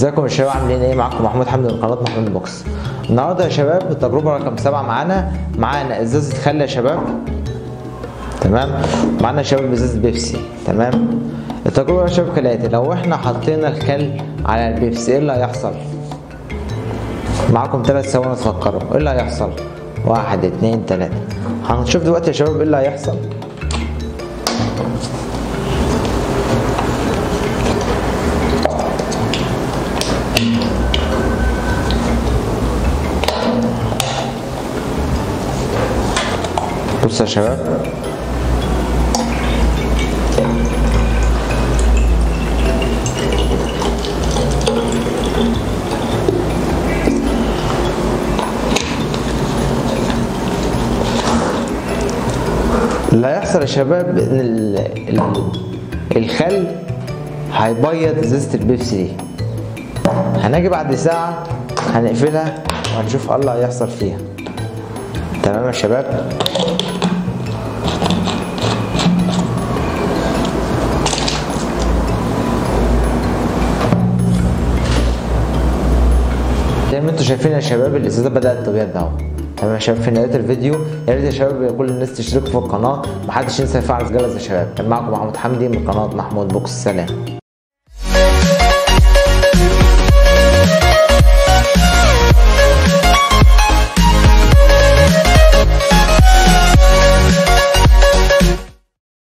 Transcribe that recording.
ازيكم يا شباب عاملين ايه معاكم محمود حمدي من قناه محمود بوكس النهارده يا شباب التجربه رقم سبعة معانا معانا ازازه خل يا شباب تمام معانا يا شباب ازازه بيبسي تمام التجربه يا شباب كالاتي لو احنا حطينا الخل على البيبسي ايه اللي هيحصل معاكم ثلاث ثواني تفكروا ايه اللي هيحصل واحد اتنين تلاته هنشوف دلوقتي يا شباب ايه اللي هيحصل بص يا شباب اللي هيحصل يا شباب ان ال... ال... الخل هيبيض ازازه البيبسي دي هنجي بعد ساعه هنقفلها وهنشوف ايه اللي هيحصل فيها تمام يا شباب زي ما انتم شايفين يا شباب الازازه بدات تبيض اهو تمام يا شباب في نهايه الفيديو يا ريت يا شباب كل الناس تشترك في القناه محدش ينسى يفعل الجرس يا شباب كان معكم محمود حمدي من قناه محمود بوكس سلام